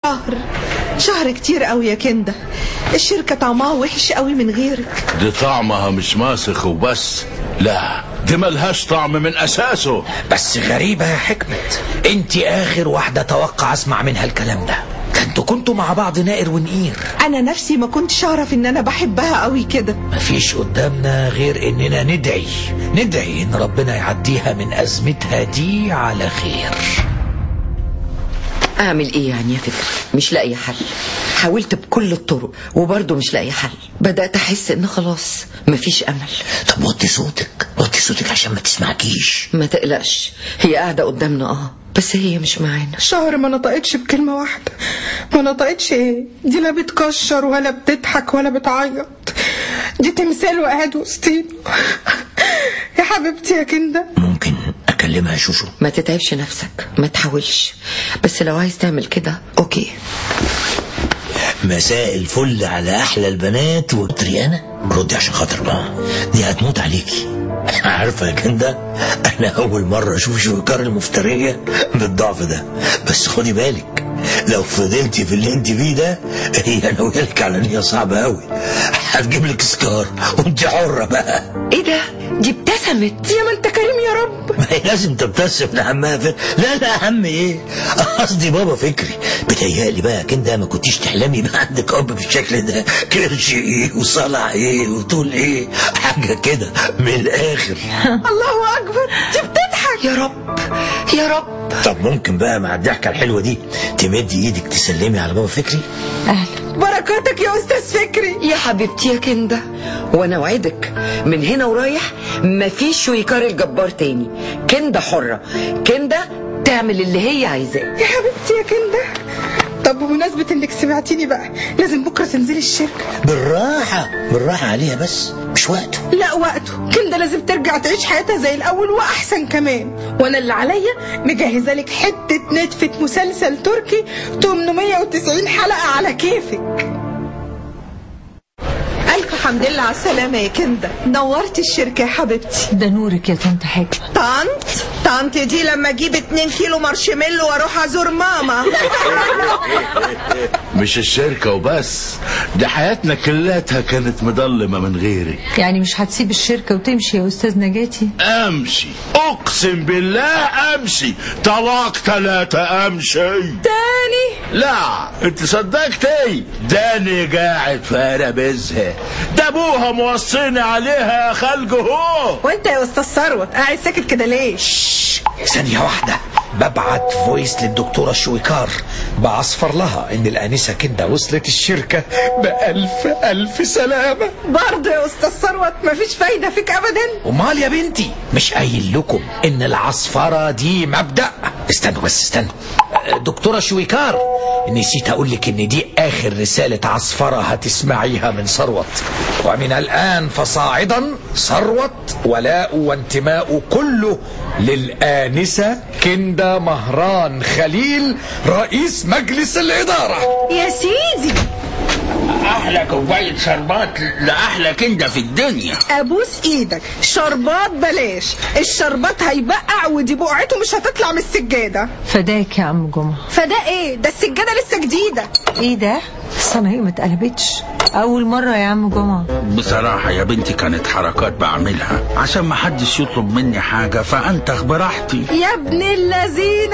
شهر شهر كتير قوي يا كنده الشركة طعمها وحش قوي من غيرك دي طعمها مش ماسخ وبس لا دي ملهاش طعم من اساسه بس غريبة يا حكمة انت اخر واحدة توقع اسمع منها الكلام ده ده انتوا كنتوا مع بعض نائر ونقير انا نفسي ما كنتش اعرف ان انا بحبها قوي كده مفيش قدامنا غير اننا ندعي ندعي ان ربنا يعديها من ازمتها دي على خير اعمل ايه يعني يا فكرة مش لاقي حل حاولت بكل الطرق وبرضه مش لاقي حل بدأت احس ان خلاص مفيش امل طب وطي صوتك وطي صوتك عشان ما تسمعكيش ما تقلقش هي قاعدة قدامنا اه بس هي مش معانا شهر ما نطقتش بكلمة واحدة ما نطقتش ايه دي لا بتكشر ولا بتضحك ولا بتعيط دي تمثال وقاعد وسطينا يا حبيبتي يا كنده ممكن اكلمها يا شوشو ما تتعبش نفسك ما تحاولش بس لو عايز تعمل كده اوكي مساء الفل على احلى البنات وتريانا ردي عشان خاطر بقى دي هتموت عليكي عارفه يا كنده انا اول مره اشوف شويكار المفتريه بالضعف ده بس خدي بالك لو فضلتي في اللي انت فيه ده هي انا وياك على نيه صعبه قوي هتجيب لك سكار وانت حره بقى ايه ده دي ابتسمت يا ما انت كريم يا رب ما هي لازم تبتسم لعمها فكري لا لا اهم ايه قصدي بابا فكري بتهيألي بقى كده ما كنتيش تحلمي يبقى عندك اب بالشكل ده كرش ايه وصلع ايه وطول ايه حاجه كده من الاخر الله اكبر دي بتضحك يا رب يا رب طب ممكن بقى مع الضحكه الحلوه دي تمدي ايدك تسلمي على بابا فكري بركاتك يا استاذ فكري يا حبيبتي يا كنده وانا اوعدك من هنا ورايح مفيش شويكار الجبار تاني كنده حره كنده تعمل اللي هي عايزاه يا حبيبتي يا كنده طب بمناسبة انك سمعتيني بقى لازم بكرة تنزلي الشركة بالراحه بالراحه عليها بس مش وقته لا وقته كنده لازم ترجع تعيش حياتها زي الاول واحسن كمان وانا اللي عليا مجهزه لك حته نتفه مسلسل تركي 890 حلقه على كيفك الف حمد لله على السلامة يا كنده نورت الشركة يا حبيبتي ده نورك يا طنط حكمة طنط طنط دي لما اجيب 2 كيلو مارشميلو واروح ازور ماما مش الشركة وبس دي حياتنا كلاتها كانت مضلمة من غيري يعني مش هتسيب الشركة وتمشي يا أستاذ نجاتي امشي اقسم بالله امشي طلاق ثلاثة امشي تاني لا انت صدقتي داني قاعد في بزها ده ابوها موصيني عليها يا خلق هو وانت يا استاذ ثروت قاعد ساكت كده ليه ثانية واحدة ببعت فويس للدكتورة شويكار بعصفر لها ان الانسة كده وصلت الشركة بألف ألف سلامة برضه يا استاذ ثروت مفيش فايده فيك ابدا امال يا بنتي مش قايل لكم ان العصفرة دي مبدأ استنوا بس استنوا دكتورة شويكار نسيت اقول لك ان دي اخر رسالة عصفرة هتسمعيها من ثروت ومن الان فصاعدا ثروت ولاء وانتماء كله للآنسة كندا مهران خليل رئيس مجلس الإدارة يا سيدي احلى كوباية شربات لاحلى كنده في الدنيا ابوس ايدك شربات بلاش الشربات هيبقع ودي بقعته مش هتطلع من السجاده فداك يا عم جمعة فده ايه ده السجاده لسه جديده ايه ده الصنايع ما اتقلبتش أول مرة يا عم جمعة بصراحة يا بنتي كانت حركات بعملها عشان ما حدش يطلب مني حاجة فأنتخ براحتي يا ابن اللذينه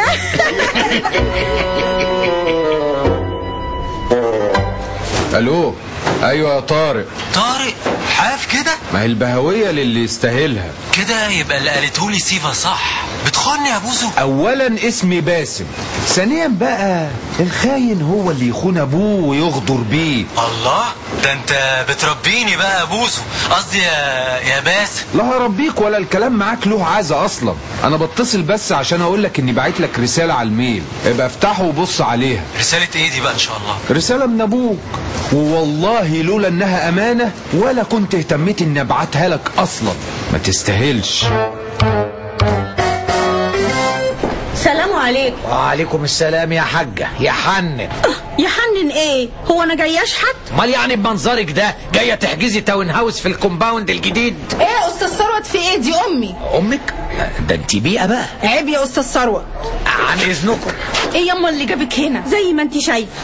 الو ايوه يا طارق طارق حاف كده ما هي البهويه للي يستاهلها كده يبقى اللي قالتهولي سيفا صح بتخوني يا بوزو اولا اسمي باسم ثانيا بقى الخاين هو اللي يخون ابوه ويغدر بيه الله ده انت بتربيني بقى يا بوزو قصدي يا يا باسم لا هربيك ولا الكلام معاك له عازة اصلا انا بتصل بس عشان اقول لك اني بعت لك رساله على الميل ابقى افتحه وبص عليها رسالة ايه دي بقى ان شاء الله رساله من ابوك ووالله لولا انها امانه ولا كنت اهتميت اني ابعتها لك اصلا ما تستاهلش سلام عليكم وعليكم السلام يا حاجة يا حنن يحنن ايه هو انا جاي اشحت امال يعني بمنظرك ده جاية تحجزي تاون هاوس في الكومباوند الجديد ايه يا استاذ ثروت في ايه دي امي امك ده انت بيئة بقى عيب يا استاذ ثروت عن اذنكم ايه يما اللي جابك هنا زي ما انت شايفه